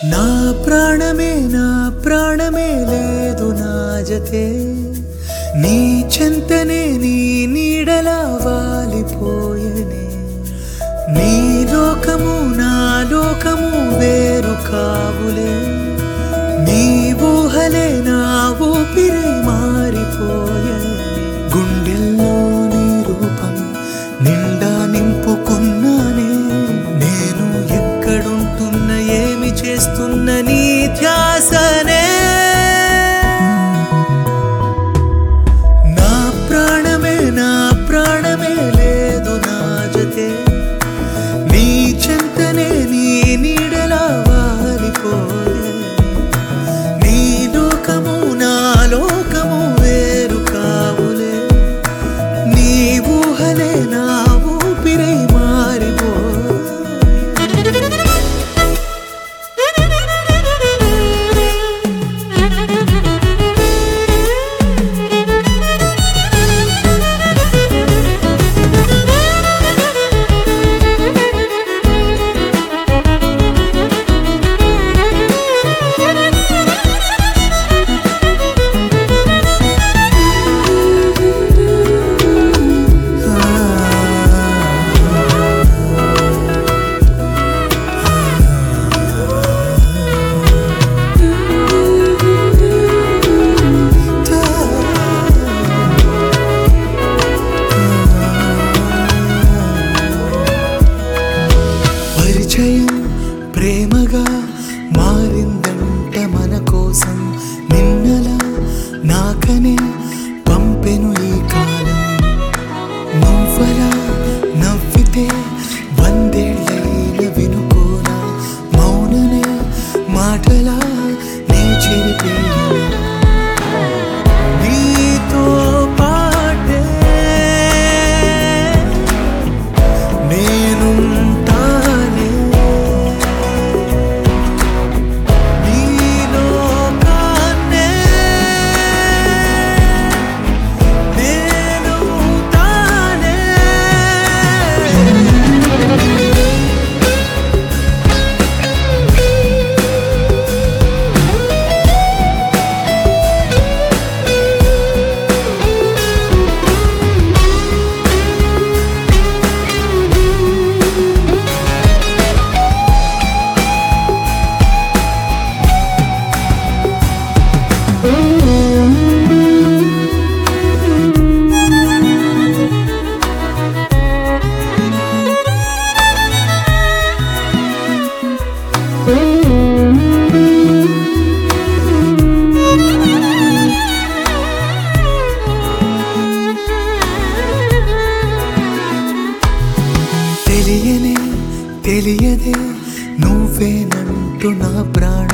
నా ప్రాణమే నా ప్రాణమే లేదు నా జతే నీ చెంతనే నీ నీడలా వాలిపోయనే నీ లోకము నా లోకము వేరు కావులే నీ ఊహలే నా ఊపిరి మారిపోయనే గుండెల్లో నీ రూపం నిండా నింపుకున్నానే నేను ఎక్కడుంటున్న ఏమి చేస్తున్న నీ ధ్యాసనే నా ప్రాణమే నా ప్రాణమే లేదు నా జతే నీ చెంతనే నీ నీడలా వాలిపోయే నీ లోకము నా లోకము వేరు కావులే నీ ఊహలే నా ఊపిరై మారిపో పరిచయం ప్రేమగా మారిందంట మన కోసం నిన్నలా నాకనే పంపెను ఈ కాలం నువ్వలా నవ్వితే వందేళ్ళైన వినుకోనా మౌననే మాటలా నే చెరిపేనా నీతో పాటే నేనుంటానే నీలో కానే నేను తానే తెలియనే తెలియదే నువ్వేనంటూ నా ప్రాణం